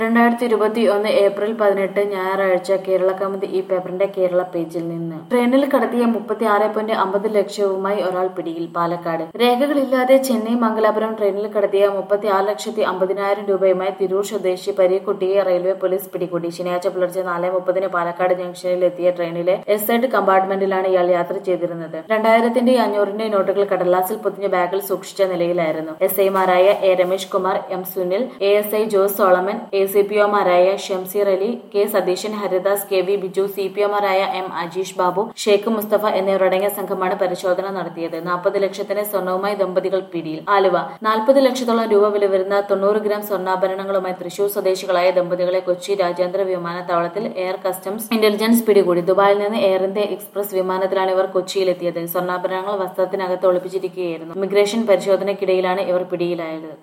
രണ്ടായിരത്തി ഇരുപത്തി ഒന്ന് ഏപ്രിൽ പതിനെട്ട് ഞായറാഴ്ച കേരള കൗമുദി ഈ പേപ്പറിന്റെ കേരള പേജിൽ നിന്ന് ട്രെയിനിൽ കടത്തിയ മുപ്പത്തി ആറ് പോയിന്റ് അമ്പത് ലക്ഷവുമായി ഒരാൾ പിടിയിൽ പാലക്കാട് രേഖകളില്ലാതെ ചെന്നൈ മംഗലാപുരം ട്രെയിനിൽ കടത്തിയ മുപ്പത്തി ആറ് ലക്ഷത്തി അമ്പതിനായിരം രൂപയുമായി തിരൂർ സ്വദേശി പരീക്കുട്ടിയെ റെയിൽവേ പോലീസ് പിടികൂടി ശനിയാഴ്ച പുലർച്ചെ നാല് മുപ്പതിന് പാലക്കാട് ജംഗ്ഷനിൽ എത്തിയ ട്രെയിനിലെ എസ് സൈഡ് കമ്പാർട്ട്മെന്റിലാണ് ഇയാൾ യാത്ര ചെയ്തിരുന്നത് രണ്ടായിരത്തിന്റെ അഞ്ഞൂറിന്റെ നോട്ടുകൾ കടലാസിൽ പൊതിഞ്ഞ ബാഗിൽ സൂക്ഷിച്ച നിലയിലായിരുന്നു എസ് ഐമാരായ A Ramesh Kumar M Sunil A S I Jose Solomon A C P ഒമാരായ Shamsheer Ali K Satheesan Haridas K V Biju C P ഒമാരായ എം അജീഷ് ബാബു ഷെയ്ഖ് മുസ്തഫ എന്നിവരടങ്ങിയ സംഘമാണ് പരിശോധന നടത്തിയത് നാൽപ്പത് ലക്ഷത്തിന് സ്വർണവുമായി ദമ്പതികൾ പിടിയിൽ ആലുവ നാൽപ്പത് ലക്ഷത്തോളം രൂപ വില വരുന്ന തൊണ്ണൂറ് ഗ്രാം സ്വർണ്ണാഭരണങ്ങളുമായി തൃശൂർ സ്വദേശികളായ ദമ്പതികളെ കൊച്ചി രാജ്യാന്തര വിമാനത്താവളത്തിൽ എയർ കസ്റ്റംസ് ഇന്റലിജൻസ് പിടികൂടി ദുബായിൽ നിന്ന് എയർ ഇന്ത്യ എക്സ്പ്രസ് വിമാനത്തിലാണ് ഇവർ കൊച്ചിയിലെത്തിയത് സ്വർണ്ണാഭരണങ്ങൾ വസ്ത്രത്തിനകത്ത് ഒളിപ്പിച്ചിരിക്കുകയായിരുന്നു ഇമിഗ്രേഷൻ പരിശോധനയ്ക്കിടയിലാണ് ഇവർ പിടിയിലായത്